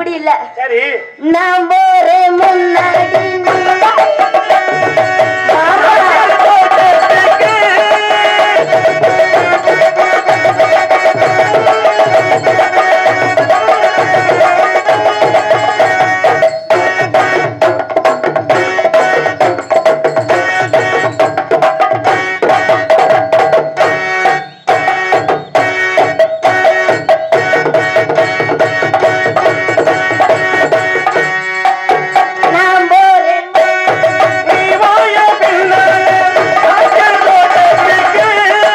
அப்படி இல்ல சரி நான் போறேன் முன்னாடி நீ வா. மாமா. நான் போறேன் நீ வாய பின்னாலே காய்ச்சல் தோட்டத்துக்கு.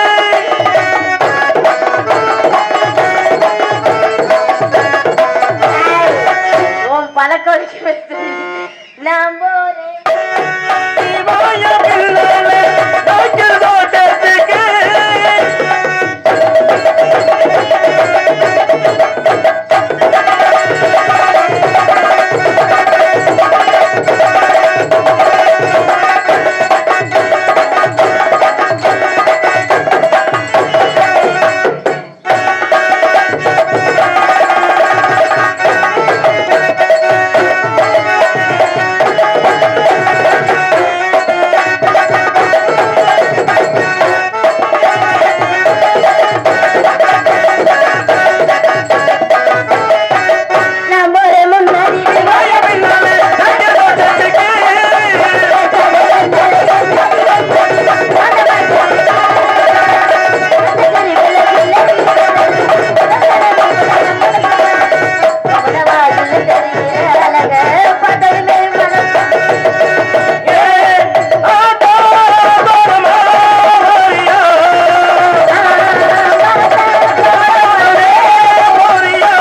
உன் பழக்க வழக்கம் வச்சு. நான் போறேன் நீ வாய பின்னாலே காய்ச்சல் தோட்டத்துக்கு. நான் போறேன் முன்னாடி நீ வா. வாய பின்னாலே காய்ச்சல் தோட்டத்துக்கு. ஏ ஆட்டோ பரமாரியா ஓரியா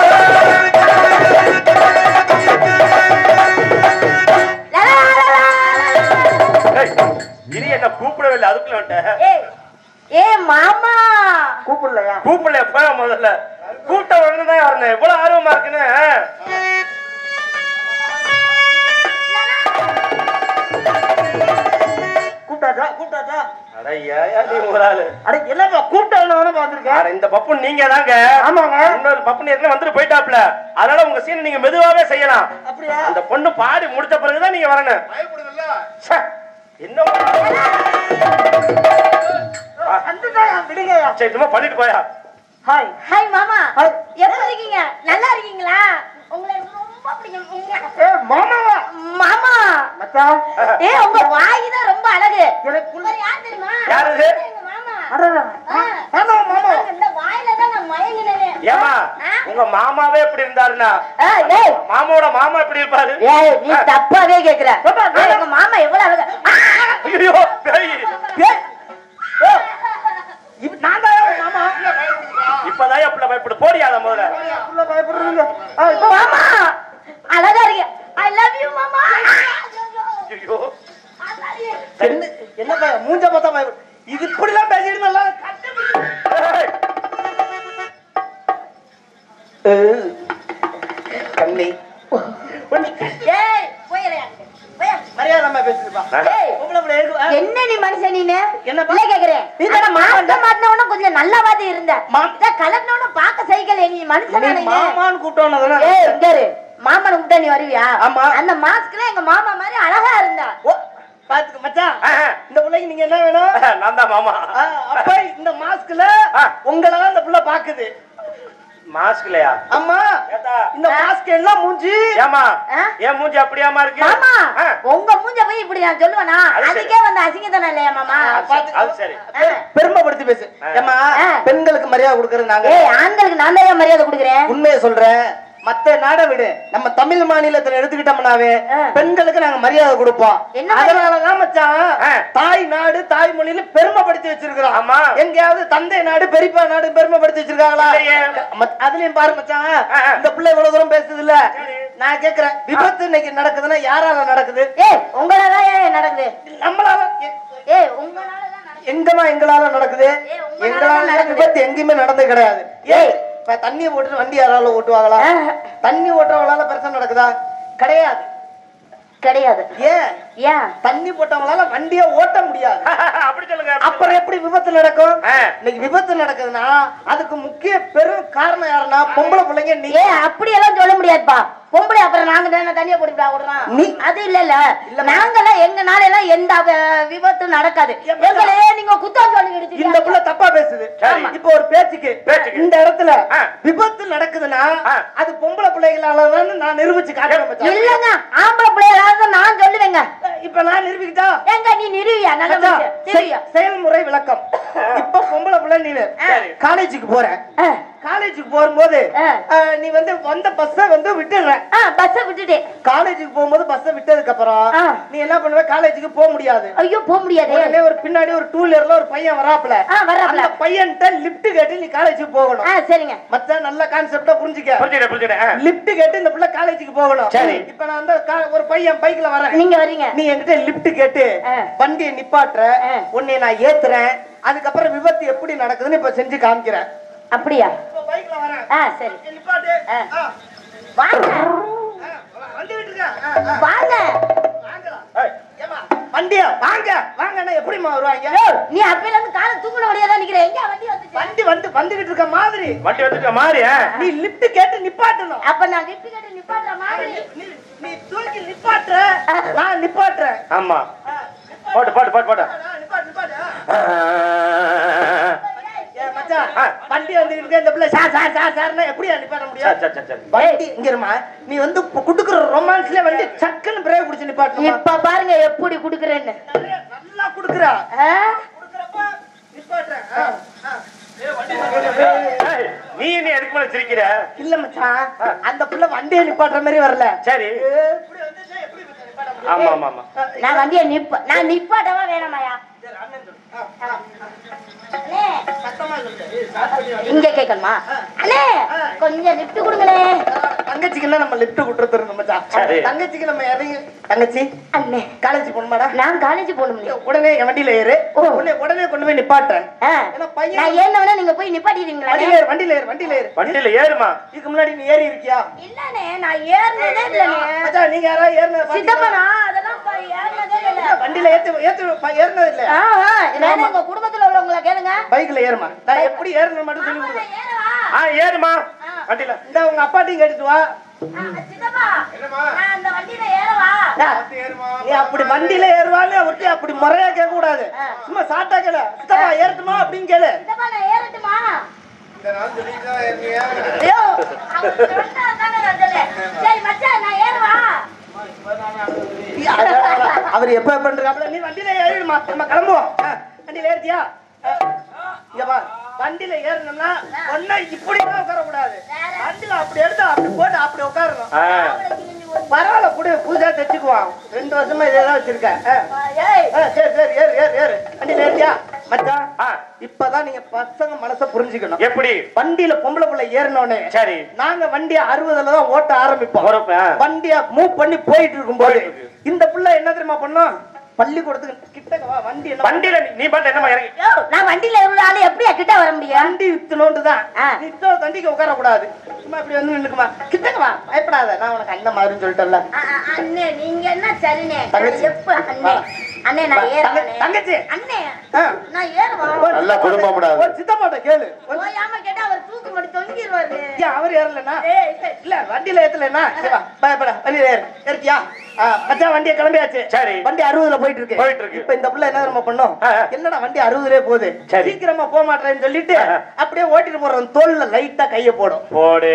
ஏய், இனி என்ன கூப்பிடவே இல்லை அதுக்குள்ள வந்துட்டேன் ஏ மாமா கூப்பிடலையா கூப்பிடல போய முதல்ல கூப்பிட்ட உடனே தான் வரணும் இவ்வளவு ஆர்வமா இருக்குன்னு கூப்பிட்டாச்சா கூப்பிட்டாச்சா அட ஏயா நீ ஒரு ஆளு அட என்னப்பா கூப்பிட்டாலும் பாத்துருக்கேன் அட இந்த பப்புன் நீங்க தாங்க ஆமாங்க இன்னொரு பப்புன் ஏற்கனவே வந்துட்டு போயிட்டாப்ல அதனால உங்க சீன் நீங்க மெதுவாவே செய்யலாம் அப்படியா அந்த பொண்ணு பாடி முடிச்ச பிறகுதான் நீங்க வரணும் ச்சே, என்ன ஆ, வந்துட்டாயா விடுங்கயா சரி சும்மா பண்ணிட்டு போயா ஹாய் ஹாய் மாமா ஹாய். எப்படி இருக்கீங்க நல்லா இருக்கீங்களா உங்களை எனக்கு ரொம்ப பிடிக்கும் ஏ மாமாவா மாமா மச்சான் ஏ உங்க வாய் தான் ரொம்ப அழகு எனக்கு இவர் யார் தெரியுமா யாரு இது? எங்க மாமா அடடா. ஆ. மாமா மாமா இந்த வாயில தான் நான் மயங்கினேனே ஏமா ஆ? உங்க மாமாவே இப்படி இருந்தாருன்னா ஆ, ஏய் மாமாவோட மாமா எப்படி இருப்பாரு ஏய் நீ தப்பாவே கேக்குற ஏய், எங்க மாமா எவ்வளவு அழகு ஆ! ஐயோ பேய். ஏய், ஏய், இப்ப நான் தான் மாமா இப்பதான் என் பிள்ளை பயப்படு போடியாத முதல்ல உள்ள பயப்படுறீங்க ஆ, இப்ப மாமா அழகா இருக்கு ஐ லவ் யூ மாமா ஐயோ என்ன என்ன பய மூஞ்ச பார்த்தா பயப்படு இது இப்படி எல்லாம் பேசிட்டு நல்லா ஏய், கண்ணி ஏய் போயிரையா போயா மரியாதை நம்ம பேசிருப்பா ஏய் பொம்பளை பிள்ளை இருக்கு. ஆ, என்ன நீ மனுஷன் நீனு என்னப்பா? இல்ல கேக்குறேன் நீ ஆனா தானே மாத்த மாத்தின உடனே கொஞ்சம் நல்லாவாது இருந்த மா- இத கலர்னோட பாக்க சைக்கிள் நீ மனுஷன் நீ மாமான்னு கூப்பிட்டோன்னு ஏய் இங்க இரு மாமனை கூப்பிட்டா நீ வருவியா ஆமா. அந்த மாஸ்க்ல எங்க மாமா மாதிரி அழகா இருந்தா ஓ பாத்துக்க மச்சான் ஆ, ஆ. இந்த பிள்ளைக்கு நீங்க என்ன வேணும் நான் தான் மாமா ஆ, அப்ப இந்த மாஸ்க்ல ஆ. உங்களை தான் இந்த புள்ள பாக்குது மாஸ்க்லையா அம்மா ஏத்தா இந்த மாஸ்க் எல்லாம் மூஞ்சி ஏமா ஆ? ஏன் மூஞ்சி அப்படியாமா இருக்கு மாமா ஆ, உங்க மூஞ்ச போய் இப்படி நான் சொல்லுவேனா அது சரி. அதுக்கே வந்து அசிங்கத்தானே இல்லையா மாமா அது சரி, அது சரி ஆ. பெருமைப்படுத்தி பேசு ஆ. ஏம்மா ஆ. பெண்களுக்கு மரியாதை கொடுக்கறது நாங்க ஏய் ஆண்களுக்கு நான் தான் மரியாதை கொடுக்குறேன் உண்மையை சொல்றேன் மத்த நாட விடு நம்ம தமிழ் மாநிலத்துல எடுத்துக்கிட்டோம்னாவே ஆ. பெண்களுக்கு நாங்க மரியாதை கொடுப்போம் என்ன மாதிரி? அதனாலதான் மச்சான் ஆ. தாய் நாடு தாய் மொழியில பெருமைப்படுத்தி வச்சிருக்கிறோம் ஆமா. எங்கேயாவது தந்தை நாடு பெரியப்பா நாடு பெருமைப்படுத்தி வச்சிருக்காங்களா இல்லையே. மத்- அதுலயும் பாரு மச்சான் ஆ, ஆ. இந்த பிள்ளை இவ்வளவு தூரம் பேசுது இல்ல நான் கேக்குறேன் விபத்து இன்னைக்கு நடக்குதுன்னா யாரால நடக்குது ஏய் உங்களால ஏன் நடக்குது நம்மளால எ- ஏய் உங்களால தான் நடக்குது எங்கம்மா எங்களால நடக்குது ஏய், உங்களால எங்களால தான் நடக்குது. விபத்து எங்கேயுமே நடந்தது கிடையாது ஏய். ஏய் இப்ப தண்ணியை போட்டு வண்டி யாரால ஓட்டுவாங்களா ஆ. தண்ணி ஓட்டுறவங்களால பிரச்சனை நடக்குதா கிடையாது கிடையாது ஏன் ஏன் தண்ணி போட்டவங்களால வண்டியை ஓட்ட முடியாது அப்படி சொல்லுங்க அப்புறம் எப்படி விபத்து நடக்கும் ஆ. இன்னைக்கு விபத்து நடக்குதுன்னா அதுக்கு முக்கிய பெரும் காரணம் யாருன்னா பொம்பளை பிள்ளைங்க நீ ஏ அப்படி எல்லாம் சொல்ல முடியாதுப்பா பொம்பளை அப்புறம் நாங்க தானே தண்ணிய போட்டு விடுறோம் நீ- அது இல்ல இல்ல இல்ல. நாங்கெல்லாம் எங்க நாளெல்லாம் எந்த வ- விபத்தும் நடக்காது ஏம்மா? எங்களே நீங்க குத்தம் சொல்லி இந்த புள்ள தப்பா பேசுது சரி. இப்போ ஒரு பேச்சுக்கு பேச்சுக்கு. இந்த இடத்துல ஆ. விபத்து நடக்குதுன்னா ஆ. அது பொம்பளை பிள்ளைகளாலதான் நான் நிரூபிச்சு காட்டுறேன் மச்சான். இல்லங்க ஆம்பளை பிள்ளைகளாவது நான் சொல்லுவேங்க இப்ப நான் நிரூபிக்கிட்டா ஏங்க நீ நிறுவியா நல்ல மச்சான், விஷயம். நிறுவியா செ- செயல்முறை விளக்கம் இப்ப பொம்பளை பிள்ளை நீ சரி. காலேஜுக்கு போற ஆ, காலேஜுக்கு போகும்போது ஆ. ஆ, நீ வந்து வந்த பஸ்ஸ வந்து விட்டுடுற ஆ பஸ்ஸை விட்டுட்டு காலேஜுக்கு போகும்போது பஸ்ஸ விட்டதுக்கு அப்புறம் ஆ. நீ என்ன பண்ணுவ காலேஜுக்கு போக முடியாது ஐயோ போக முடியாது உடனே ஒரு பின்னாடி ஒரு டூ வீலர்ல ஒரு பையன் வராப்ல ஆ, வர்றாப்ல. அந்த பையன்ட்ட லிஃப்ட் கேட்டு நீ காலேஜுக்கு போகணும் ஆ சரிங்க மச்சான் நல்ல கான்செப்டா புரிஞ்சுக்க புரிஞ்சுக்கிறேன் புரிஞ்சுக்கிறேன் லிஃப்ட் கேட்டு இந்த பிள்ளை காலேஜுக்கு போகணும் சரி. இப்ப நான் வந்து கா- ஒரு பையன் பைக்ல வரேன் நீங்க வர்றீங்க நீ என்கிட்ட லிஃப்ட் கேட்டு ஆ. வண்டியை நிப்பாட்டுற ஆ. உன்னை நான் ஏத்துறேன் அதுக்கப்புறம் விபத்து எப்படி நடக்குதுன்னு இப்ப செஞ்சு காமிக்கிறேன் அப்படியா இப்ப பைக்ல வரேன் ஆ சரி நீ நிப்பாட்டு ஆ. ஆ. வாங்க ஆ, வண்டி விட்டுருக்க ஆ, ஆ. வாங்க வாங்கலாம். ஏய், ஏம்மா, வண்டியா வாங்க வாங்கன்னா எப்படிம்மா வருவாங்க நீ அப்பையில இருந்து காலை தூக்குன வழியா தான் நிக்கிற எங்க வண்டி வந்துச்சு வண்டி வந்து வந்துகிட்டு இருக்க மாதிரி வண்டி வந்துட்டு மாறி ஆ? நீ லிஃப்ட் கேட்டு நிப்பாட்டணும் அப்ப நான் லிப்ட் கட்டி நிப்பாட்டுற மாதிரி நீ- நீ தூக்கி நிப்பாட்டுற நான் நிப்பாட்டுறேன் ஆமா ஆ, போட்டு போட்டு போட்டு போட்டு ஆ, நிப்பாட்டு நிப்பாட்டு ஆ. ஏ, மச்சான், ஆ. வண்டி வந்துகிட்டு இருக்க இந்த பிள்ளை சார் சார் சார் சார்னா எப்படியா நிப்பாட்ட சரி முடியும் சரி சரி சரி வண்டி இங்க இருமா நீ வந்து இப்ப குடுக்குற ரொமான்ஸ்ல வண்டி சக்குன்னு பிரேக் பிடிச்சு நிப்பாட்டணும் இப்ப பாருங்க எப்படி குடுக்குறேன்னு நல்லா குடுக்குறா ஆ? குடுக்குறப்ப நிப்பாட்டுறேன் ஆ, ஆ. ஏய், நீ என்ன எதுக்கு மேல சிரிக்கிற இல்ல மச்சான் அந்த புள்ள வண்டியை நிப்பாட்டுற மாதிரி வரல சரி ஏ, இப்படி வந்துச்சுன்னா எப்படி மச்சான் நிப்பாட்ட முடியும்? ஆமா ஆமா ஆமா ஆ, நான் வண்டியை நிப்ப நான் நிப்பாட்டவா வேணாமாயா சரி, அண்ணன் சொல்லு. ஆ, ஆ. அண்ணே, சத்தமா சொல்லு. ஏய், start பண்ணி வை. இங்க கேட்கணுமா அண்ணே கொஞ்சம் லிப்ட் கொடுங்களே தங்கச்சிக்குன்னா நம்ம லிப்ட் குடுத்துருந்தோம் மச்சான் சரி. தங்கச்சிக்கு நம்ம இறங்கி தங்கச்சி அண்ணே காலேஜ் போகணுமாடா நான் காலேஜ் போகணும் உடனே என் வண்டியில ஏறு ஓ. உடனே உடனே கொண்டு போய் நிப்பாட்டுறேன் ஆ. ஏன்னா பையன் நான் ஏறினவனே நீங்க போய் நிப்பாட்டிடுவீங்களா வண்டியில ஏறு வண்டியில ஏறு வண்டியில ஏறு வண்டியில ஏறுமா இதுக்கு முன்னாடி நீ ஏறி இருக்கியா இல்லண்ணே நான் ஏறினதே இல்லண்ணே மச்சான் நீங்க யாராவது ஏறினது சித்தப்பா பாத்தீங்களா? நான் அதெல்லாம் ப- ஏறினதே இல்ல வண்டியில ஏத்து ஏத்து ப- ஏறினது இல்ல ஆ, ஆ, வேணா உங்க குடும்பத்துல உள்ளவங்கள கேளுங்க பைக்ல ஏறுமா நான் எப்படி ஏறணும் மட்டும் சொல்லி ஆமா, கொடுங்க நான் ஏறவா? ஆ ஏறுமா வண்டியில இந்த உங்க அப்பாட்டையும் கேட்டுட்டு வா ஆ, சித்தப்பா நான் அந்த வண்டியில ஏறவா நீ அப்படி வண்டியில ஏறுவான்னு அவர்கிட்ட அப்படி முறையா கேட்க கூடாது சும்மா சாட்டா கேளு சித்தப்பா ஏறட்டுமா அப்படின்னு கேளு சித்தப்பா நான் ஏறட்டுமா ஐயோ அவர் சொன்னா தானே நான் சொன்னேன். சரி மச்சான் நான் ஏறவா அவர் எப்ப பண்றாப்ல நீ வண்டியில ஏறிடுமா நம்ம கிளம்புவோம் ஆ, வண்டியில ஏறிட்டியா ஆ, இங்க வா வண்டியில ஏறணும்னா ஒன்னா இப்படி எல்லாம் உட்கார கூடாது வண்டியில அப்படி எடுத்து அப்படி போட்டு அப்படி உட்காரணும் ஆ பரவாயில்ல குடு புதுசா தைச்சுக்குவான் ரெண்டு வருஷமா இதெல்லாம் வச்சிருக்கேன் ஆ. ஏய் ஆ, சரி சரி ஏறு ஏறு ஏறு வண்டியில ஏறிட்டியா மச்சான் ஆ இப்பதான் நீங்க பசங்க மனச புரிஞ்சுக்கணும் எப்படி வண்டியில பொம்பளை புள்ள ஏறினோடனே சரி நாங்க வண்டிய அறுபதுல தான் ஓட்ட ஆரம்பிப்போம் போறப்ப ஆ. வண்டிய மூவ் பண்ணி போயிட்டு இருக்கும்போது போயிட்டு இருக்கு. இந்த புள்ள என்ன தெரியுமா பண்ணும் பள்ளிக்கூடத்துக்கு கிட்ட வா வண்டி என்ன வண்டியில நீ- நீ பாட்டு என்னமா இறங்கி யோ, நான் வண்டியில இருந்த ஆளு எப்படியா கிட்ட வர முடியும் வண்டி வித்துனோண்டு தான் ஆ. நீ இத்தனை வண்டிக்கு உட்கார கூடாது சும்மா இப்படி வந்து நின்னுக்குமா கிட்டக்க வா பயப்படாத நான் உனக்கு அண்ணன் மாதிரின்னு சொல்லிட்டேன்ல ஆ, ஆ, அண்ணே நீங்க என்ன சரிண்ணே தங்கச்சி. நான் எப்ப அண்ணே அண்ணே நான் தங்க- ஏறவனே தங்கச்சி. அண்ணே ஆ. நான் ஏறுவா ஒரு நல்லா சித்தப்பாட்ட- குடும்பப்படாது. ஒரு சித்தப்பாட்ட கேளு ஒரு ஓயாம கேட்டா அவர் தூக்கு மட்டும் தொங்கிடுவாரு ஏன் அவர் ஏறலனா ஏய், ஏய். இல்ல வண்டியில ஏத்தலனா சரி வா பயப்பட வண்டியில ஏறு ஏறிட்டியா ஆ, மச்சான் வண்டியை கிளம்பியாச்சு சரி. வண்டி அறுபதுல போயிட்டு இருக்கு போயிட்டு இருக்கு. இப்ப இந்த புள்ள என்ன தெரியுமா பண்ணும் ஆ, ஆ. என்னடா வண்டி அறுபதுலே போகுது சரி. சீக்கிரமா போக மாட்டேன்னு சொல்லிட்டு ஆ, ஆ. அப்படியே ஓட்டிட்டு போறோம் தோல்ல லைட்டா கைய போடும் போடு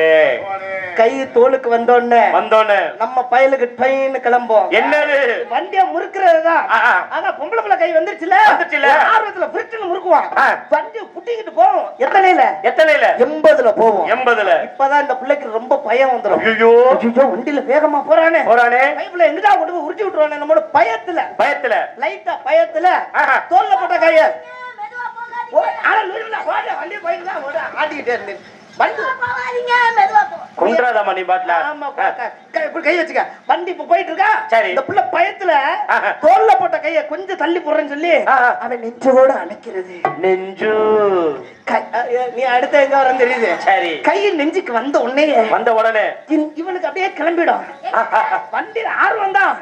கை தோலுக்கு வந்தோடனே வந்தோன்னு நம்ம பயலுக்கு ட்ரெயின் கிளம்போம் என்னது வண்டிய முறுக்குறது தான் ஆ, ஆ. ஆனா பொம்பளை பிள்ளை கை வந்துருச்சுல வந்துருச்சுல. ஒரு ஆர்வத்துல பிரிச்சுன்னு முறுக்குவான் ஆ. வண்டி புட்டிக்கிட்டு போவோம் எத்தனையில எத்தனையில எண்பதுல போவோம் எண்பதுல இப்பதான் இந்த பிள்ளைக்கு ரொம்ப பயம் வந்துடும் ஐயோ ஐயோ வண்டியில வேகமா போறானே போறானே பைப்ல எங்கடா கொண்டு போய் உருட்டி விட்டுருவானே நம்மளோட பயத்துல பயத்துல லைட்டா பயத்துல ஆஹா. தோல்ல போட்ட கைய மெதுவா ஓ, போகாதீங்க ஆனா நுழுவுல ஓட, வண்டி போயிட்டு தான் ஓட, ஆட்டிக்கிட்டே இருந்தேன். வண்டி மெதுவா போகாதீங்க மெதுவா போ குன்றாதாமா நீ பாட்டுல ஆமா, பா, க- க- இப்படி கை வச்சுக்க. வண்டி இப்ப போயிட்டு இருக்கா? சரி. இந்த புள்ள பயத்துல ஆஹா. தோல்ல போட்ட கைய கொஞ்சம் தள்ளி போடுறேன்னு சொல்லி ஆஹா. அவன் நெஞ்சோட அணைக்கிறது நெஞ்சு கை- அ, அ, நீ அடுத்த எங்க வரன்னு தெரியுது சரி கை நெஞ்சுக்கு வந்த உடனே வந்த உடனே இவனுக்கு அப்படியே கிளம்பிடும் வண்டியில ஆர்வம் தான்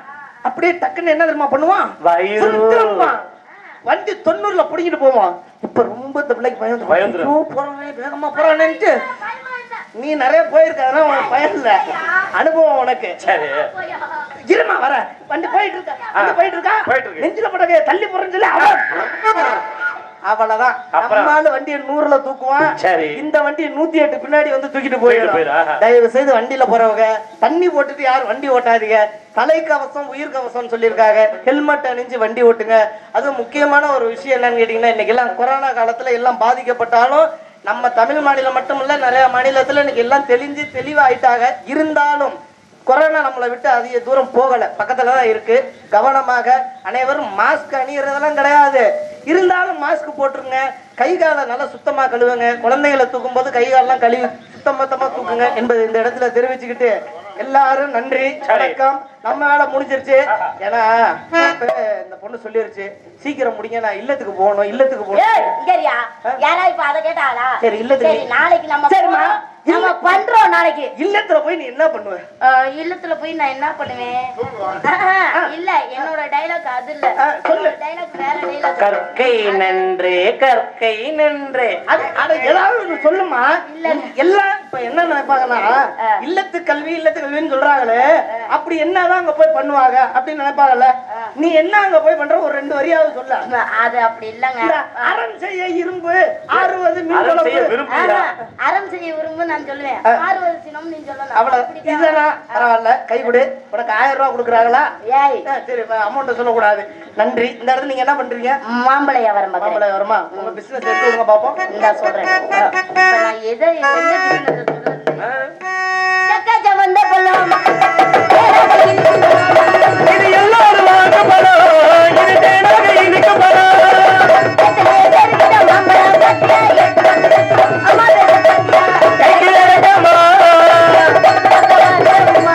அப்படியே டக்குன்னு என்ன தெரியுமா பண்ணுவான் வயிறு. சுருக்கிருப்பான். வண்டி தொண்ணூறுல புடிங்கிட்டு போவான் இப்ப ரொம்ப இந்த பிள்ளைக்கு பயம் பயந்துரும். ஐயோ, போறானே வேகமா போறானேன்ட்டு நீ நிறைய போயிருக்க அதெல்லாம் உனக்கு பயம் இல்ல அனுபவம் உனக்கு சரி இருமா வர வண்டி போயிட்டு இருக்கா வண்டி போயிட்டு இருக்கா போயிட்டு இருக்கு. நெஞ்சில போட்டே தள்ளி போறேன்னு சொல்லி அவன் அவ்வளவுதான் அப்புறம்? நம்மால வண்டியை நூறுல தூக்குவான் சரி. இந்த வண்டி நூத்தி எட்டு பின்னாடி வந்து தூக்கிட்டு தூக்கிட்டு போயிடும் போயிடும். தயவு செய்து வண்டியில போறவங்க தண்ணி போட்டுட்டு யாரும் வண்டி ஓட்டாதீங்க தலைக்கவசம் உயிர் கவசம் சொல்லியிருக்காங்க ஹெல்மெட் அணிஞ்சு வண்டி ஓட்டுங்க அது முக்கியமான ஒரு விஷயம் என்னன்னு கேட்டீங்கன்னா இன்னைக்கு எல்லாம் கொரோனா காலத்துல எல்லாம் பாதிக்கப்பட்டாலும் நம்ம தமிழ் மாநிலம் மட்டும் இல்ல நிறைய மாநிலத்துல இன்னைக்கு எல்லாம் தெளிஞ்சு தெளிவாயிட்டாங்க இருந்தாலும் கொரோனா நம்மளை விட்டு அதிக தூரம் போகல பக்கத்துல தான் இருக்கு கவனமாக அனைவரும் மாஸ்க் அணியறதெல்லாம் கிடையாது இருந்தாலும் மாஸ்க் போட்டுருங்க கை காலை நல்லா சுத்தமா கழுவுங்க குழந்தைகளை தூக்கும் போது கை காலெல்லாம் கழுவி சுத்தம் மொத்தமா தூக்குங்க என்பது இந்த இடத்துல தெரிவிச்சுக்கிட்டு எல்லாரும் நன்றி வணக்கம் நம்ம வேலை முடிஞ்சிருச்சு ஏன்னா இப்ப இந்த பொண்ணு சொல்லிருச்சு சீக்கிரம் முடிங்க நான் இல்லத்துக்கு போகணும் இல்லத்துக்கு ஏய், போகணும் இங்கேரியா? யாரா இப்ப அதை கேட்டாளா? சரி, இல்லத்துக்கு சரி, நாளைக்கு நம்ம சரிம்மா. போறோம். நம்ம பண்றோம் நாளைக்கு இல்லத்துல போய் நீ என்ன பண்ணுவ அஹ், இல்லத்துல போய் நான் என்ன பண்ணுவேன் ஆஹா, இல்ல என்னோட டைலாக் அது இல்ல ஆ, சொல்லு. டைலாக் வேற டைலாக் கற்கை நன்றே கற்கை நன்றே அது அட ஏதாவது ஒண்ணு சொல்லுமா இல்லங்க. எல்லாம் இப்ப என்ன நினைப்பாங்கன்னா ஆ. இல்லத்து கல்வி இல்லத்து கல்வின்னு சொல்றாங்களே அப்படி என்னதான் அங்க போய் பண்ணுவாங்க அப்படின்னு நினைப்பாங்கல்ல நீ என்ன அங்க போய் பண்ற ஒரு ரெண்டு வரியாவது சொல்ல அது அப்படி இல்லங்க இந்த அறம் செய்ய இரும்பு ஆறுவது மீன் அறம் செய்ய குழம்பு விரும்புகிறா ஆஹா, அறம் செய்ய விரும்பு நான் சொல்லுவேன் ஆறுவது சினம் நீ சொல்லணும் அவ்வளவு அப்படிதான். இதுதானா பரவாயில்ல கை கொடு உனக்கு ஆயிரம் ரூபாய் கொடுக்குறாங்களா ஏய் ஆ, சரி அமௌண்ட் சொல்லக்கூடாது நன்றி இந்த இடத்துல நீங்க என்ன பண்றீங்க மாம்பழ வியாபாரம் பார்க்கறேன் மாம்பழம் வருமா உங்க பிசினஸ் எடுத்து விடுங்க பாப்போம் இந்த சொல்றேன் இப்ப நான் எதை எந்த business சொல்றது? சக்கா சமந்த பழம். இது எல்லாரும் வாங்கப்படும் இது தேனாக இனிக்கப்படும் எத்தனை பேருக்கிட்ட மாம்பழம் பாத்தியா? அம்மா பேரை பாத்தியா? கைக்கு இறக்கமா அம்மா.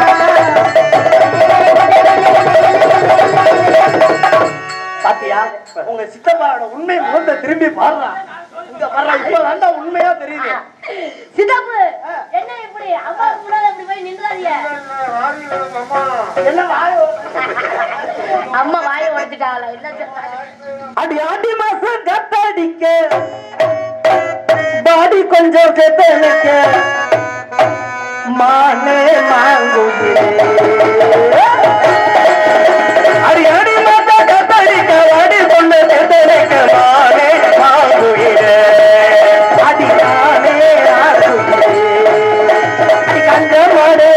பாத்தியா உங்க சித்தப்பாவோட உண்மை முகத்தை திரும்பி பாடுறா இங்க பாடுறா இப்ப தாண்டா உண்மையா தெரியுது சித்தப்பு என்ன இப்படி அம்மா முன்னாடி அப்படி போய் நின்றாதீங்க எல்லாம் வாய அம்மா வாயை உடைச்சிட்டாங்களா என்ன சொல்றாங்க? அடி ஆடி மாசம் கத்தடிக்க பாடி கொஞ்சம் கெத்தடிக்க மானே மாங்குகிறே அடி அடி மாத்த கத்தரிக்க அடி பொண்ணு கத்தரிக்க மானே வாங்குகிறே அடி நானே ஆகுகிறே அடி கஞ்ச மாடு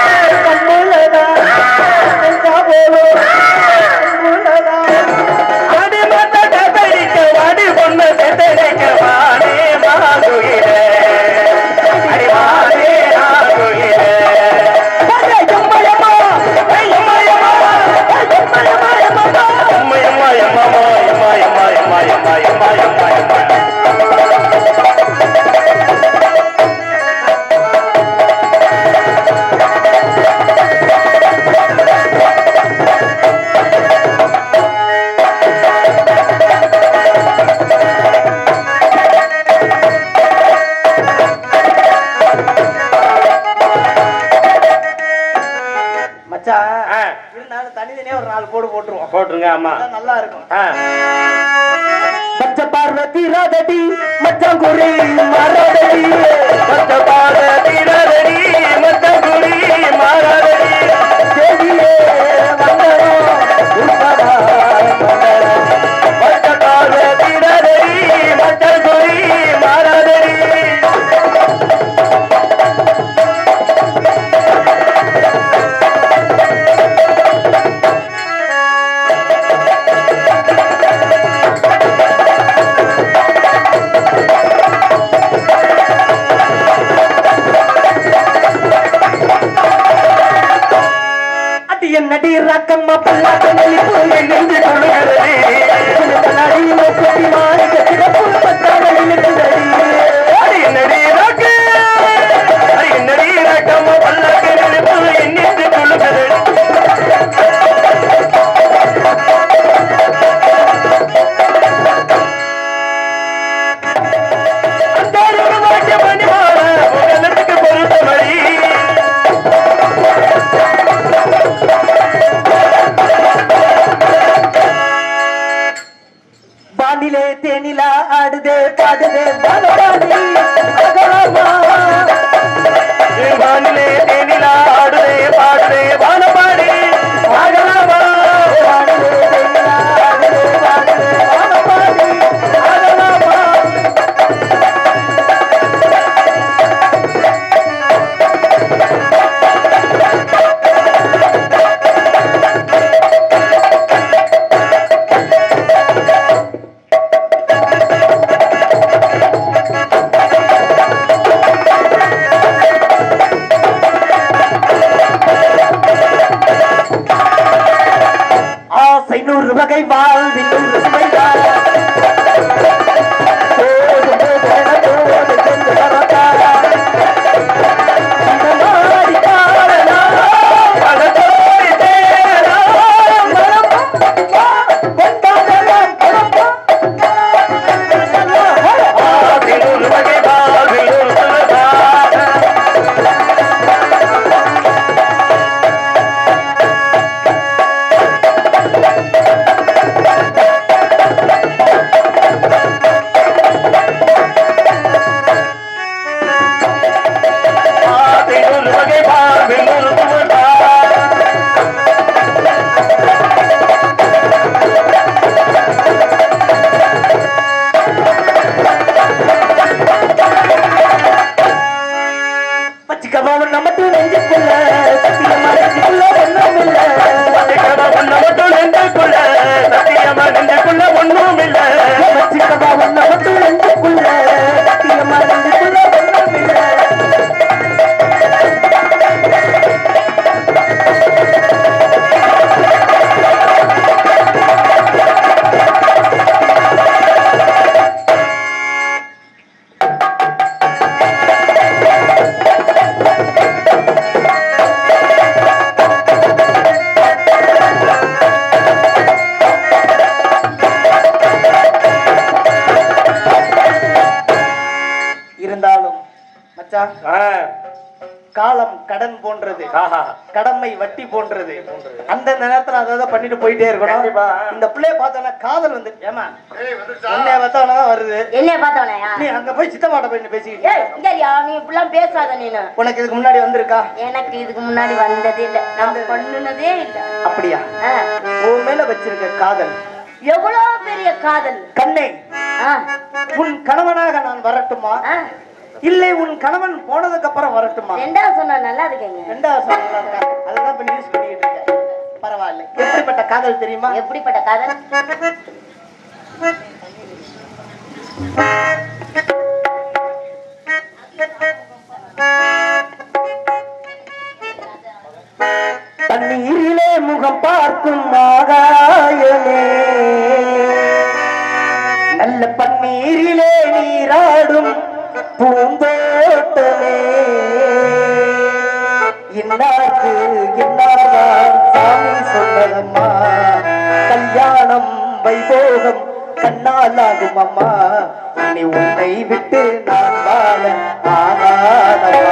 அடி மாத்த கத்தரிக்க அடி பொண்ணு கத்தரிக்க மானே வாங்குகிறே அடி மானே வாங்குகிறே மச்சான் ஆ. இருந்தாலும் தனித்தனியா ஒரு நாலு போடு போட்டுருவோம் போட்டுருங்க ஆமா அதான் நல்லா இருக்கும் ஆ. பச்சை பார்வதி ராதடி மச்சான் குறி மரதடி மத்த பாத திரதடி மத்த குடி மாறாதடி தேவியே வந்தனம் உற்பதா மத்த பாத திரதடி மத்த குடி மாறாதடி ஆ வகை வாழ்வில் ஒரு சுவைதான். போதும் போதென போது சென்று வரத்தாரா. இந்த மாடி காரணா, பதத்தோடு தேரா, மரப்பா, பொன்பாதெல்லாம் பொறப்பா. வாழ்வில் ஒரு வகை வாழ்வில் ஒரு சுகதான். வாழ்வில் ஒரு வகை வாழ்வில் ஒரு சுகதான். பச்சிக்கமா உன்னை மட்டும் நெஞ்சுக்குள்ள சத்தியமா நெஞ்சுக்குள்ள ஒண்ணும் இல்ல சத்தியமா உன்னை மட்டும் நெஞ்சுக்குள்ள, சத்தியமா நெஞ்சுக்குள்ள ஒண்ணும் இல்ல. பச்சிக்கமா உன்னை மட்டும் நெஞ்சுக்குள்ள சத்தியமா நெஞ்சுக்குள்ள ஒண்ணும் இல்ல இருந்தாலும் மச்சான் ஆ, காலம் கடன் போன்றது ஆஹா. கடமை வட்டி போன்றது அந்தந்த நேரத்துல அதை பண்ணிட்டு போயிட்டே இருக்கணும் கண்டிப்பா. இந்த பிள்ளைய பார்த்தோன்னா காதல் வந்து ஏமா உன்னைய பார்த்தோன்னா வருது என்னைய பார்த்தவனையா நீ அங்க போய் சித்தப்பாட்ட போய் பேசிக்கிட்டு ஏய் இங்கயா நீ இப்படிலாம் பேசாத நீனு உனக்கு இதுக்கு முன்னாடி வந்திருக்கா எனக்கு இதுக்கு முன்னாடி வந்ததே இல்ல நான் பண்ணுனதே இல்ல அப்படியா ஆ, உன் மேல வச்சிருக்க காதல் எவ்வளவு பெரிய காதல் கண்ணே ஆ, உன் கணவனாக நான் வரட்டுமா ஆ, இல்லை உன் கணவன் போனதுக்கு அப்புறம் வரட்டுமா ரெண்டாவது சொன்னா நல்லா இருக்கீங்க ரெண்டாவது சம்பளம் இருக்கா? அதுதான் இப்ப நியூஸ் பண்ணிக்கிட்டு இருக்கேன் பரவாயில்ல எப்படிப்பட்ட காதல் தெரியுமா எப்படிப்பட்ட காதல் தண்ணீரிலே முகம் பார்க்கும் ஆகாயமே நல்ல பன்னீரிலே நீராடும் பூந்தோட்டமே இன்னார்க்கு இன்னார்தான் சாமி சொன்னதம்மா கல்யாணம் வைபோகம் கண்ணால் ஆகும் அம்மா இனி உன்னை விட்டு நான் வாழ ஆகாதம்மா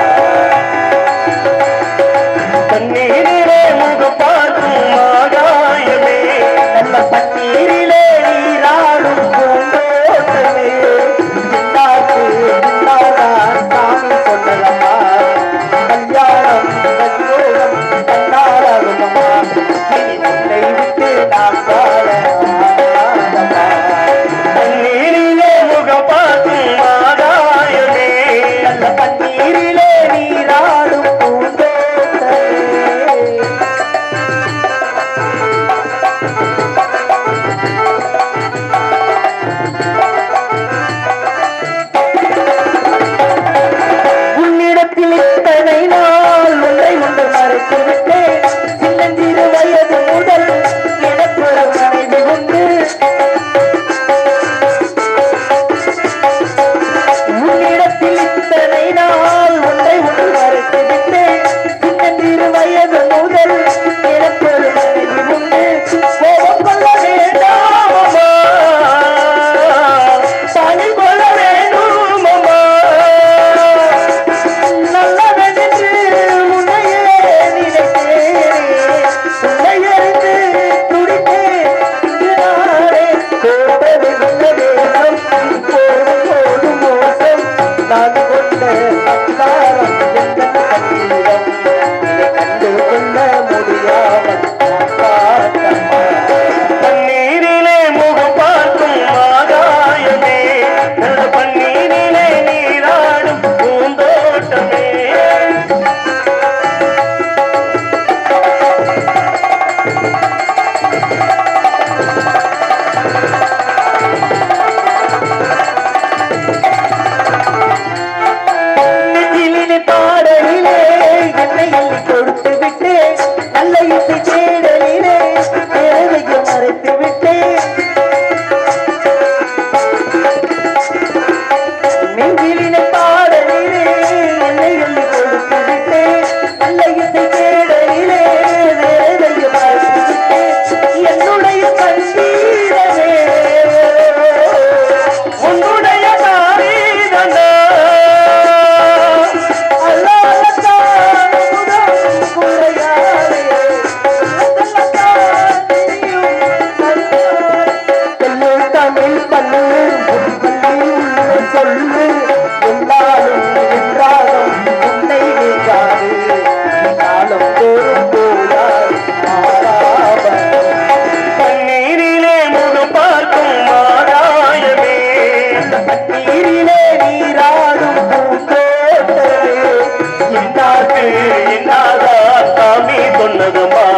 தண்ணீரிலே முகம் பார்க்கும் ஆகாயமே நல்ல பன்னீரிலே நீராடும் பூந்தோட்டமே இன்னார்க்கு இன்னார்தான் சாமி சொன்னதம்மா கல்யாணம் கல்யோகம் கண்ணாரகுமம்மா இனி உன்னை விட்டு நான் வாழ ஆகாதம்மா. தண்ணீரிலே முகம் பார்க்கும் ஆகாயமே நல்ல பன்னீரிலே நீராடும் பூந்தோட்டமே உன்னிடத்தில் இத்தனை நாள் ஒன்றை ஒன்று மறைத்து விட்டேன் சின்னஞ்சிறு வயது முதல் எனக்கு ஒரு மனைவி உண்டு உன்னிடத்தில் இத்தனை நாள் ஒன்றை ஒன்று மறைத்து விட்டேன் சின்னஞ்சிறு வயது முதல் எனக்கு ஒரு மனைவி உண்டு கோபம் கொள்ள வேண்டாம் அம்மா. பணி கொள்ள வேண்டும் அம்மா. நல்லவனென்று உன்னையே நினைத்தேன். உன்னை அறிந்து துடித்தேன். இங்கு நானே கோபமே உள்ள வேகம். இப்போதும் போதும் மோசம். நான் கொண்ட அத்தாரம் எந்த கண்ணீரம். இதை கண்டு கொள்ள முடியாமல் நான் பார்த்தம்மா. தண்ணீரிலே முகம் பார்க்கும் ஆகாயமே நல்ல பன்னீரிலே நீராடும் பூந்தோட்டமே நெஞ்சிலிலே பாடலிலே என்னை அள்ளி கொடுத்து விட்டு நல்ல இசை தேடலிலே தேவையை மறைத்து சொன்னதம்மா